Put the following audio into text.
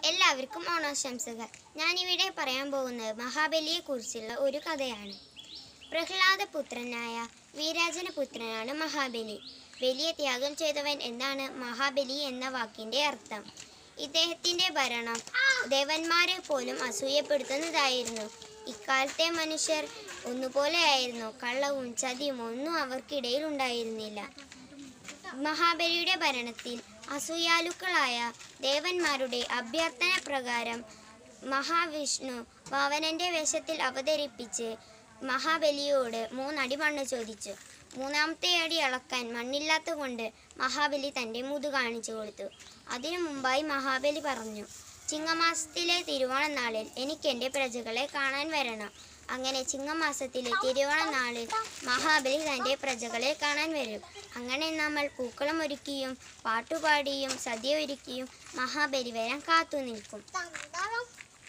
എല്ലാവർക്കും ഓണാശംസകൾ ഞാനിവിടെ പറയാൻ പോകുന്നത് മഹാബലിയെ കുറിച്ചുള്ള ഒരു കഥയാണ് പ്രഹ്ലാദപുത്രനായ വീരാജനപുത്രനാണ് മഹാബലി വലിയ ത്യാഗം ചെയ്തവൻ എന്നാണ് മഹാബലി എന്ന വാക്കിന്റെ അർത്ഥം ഇദ്ദേഹത്തിന്റെ ഭരണം ദേവന്മാരെ പോലും അസൂയപ്പെടുത്തുന്നതായിരുന്നു ഇക്കാലത്തെ മനുഷ്യർ ഒന്നുപോലെയായിരുന്നു കള്ളവും ചതിയും ഒന്നും അവർക്കിടയിൽ ഉണ്ടായിരുന്നില്ല മഹാബലിയുടെ ഭരണത്തിൽ അസൂയാലുക്കളായ ദേവന്മാരുടെ അഭ്യർത്ഥന പ്രകാരം മഹാവിഷ്ണു വാവനന്റെ വേഷത്തിൽ അവതരിപ്പിച്ച് മഹാബലിയോട് മൂന്നടി മണ്ണ് ചോദിച്ചു മൂന്നാമത്തെ അടി അളക്കാൻ മണ്ണില്ലാത്തതുകൊണ്ട് മഹാബലി തൻ്റെ മുതു കാണിച്ചു കൊടുത്തു അതിനു മുമ്പായി മഹാബലി പറഞ്ഞു ചിങ്ങമാസത്തിലെ തിരുവോണ നാളിൽ എനിക്ക് എൻ്റെ പ്രജകളെ കാണാൻ വരണം അങ്ങനെ ചിങ്ങമാസത്തിലെ തിരുവോണ നാളിൽ മഹാബലി തൻ്റെ പ്രജകളെ കാണാൻ വരും അങ്ങനെ നമ്മൾ പൂക്കളം ഒരുക്കിയും പാട്ടുപാടിയും സദ്യ ഒരുക്കിയും മഹാബലി വരാൻ കാത്തു നിൽക്കും